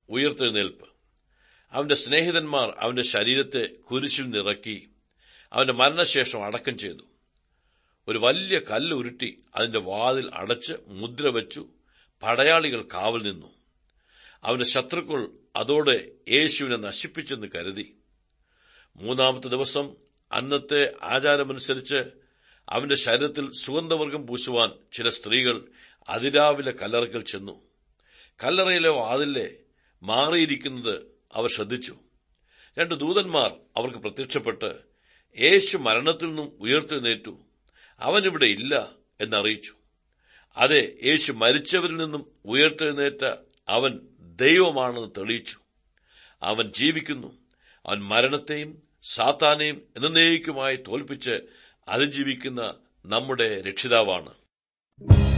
ഉയർത്തെഴുന്നേൽപ്പ് അവന്റെ സ്നേഹിതന്മാർ അവന്റെ ശരീരത്തെ കുരിശിൽ നിറക്കി അവന്റെ മരണശേഷം അടക്കം ചെയ്തു ഒരു വലിയ കല്ല് ഉരുട്ടി അതിന്റെ വാതിൽ അടച്ച് മുദ്ര വെച്ചു പടയാളികൾ കാവൽ നിന്നു അവന്റെ ശത്രുക്കൾ അതോടെ യേശുവിനെ നശിപ്പിച്ചെന്ന് കരുതി മൂന്നാമത്തെ ദിവസം അന്നത്തെ ആചാരമനുസരിച്ച് അവന്റെ ശരീരത്തിൽ സുഗന്ധവർഗം പൂശുവാൻ ചില സ്ത്രീകൾ അതിരാവിലെ കല്ലറയ്ക്കൽ ചെന്നു കല്ലറയിലെ വാതിലെ മാറിയിരിക്കുന്നത് അവർ ശ്രദ്ധിച്ചു രണ്ട് ദൂതന്മാർ അവർക്ക് പ്രത്യക്ഷപ്പെട്ട് യേശു മരണത്തിൽ നിന്നും ഉയർത്തെഴുന്നേറ്റു അവനിവിടെ ഇല്ല എന്നറിയിച്ചു അതെ യേശു മരിച്ചവരിൽ നിന്നും ഉയർത്തെഴുന്നേറ്റ അവൻ ദൈവമാണെന്ന് തെളിയിച്ചു അവൻ ജീവിക്കുന്നു അവൻ മരണത്തെയും സാത്താനെയും എന്നേക്കുമായി തോൽപ്പിച്ച് അതിജീവിക്കുന്ന നമ്മുടെ രക്ഷിതാവാണ്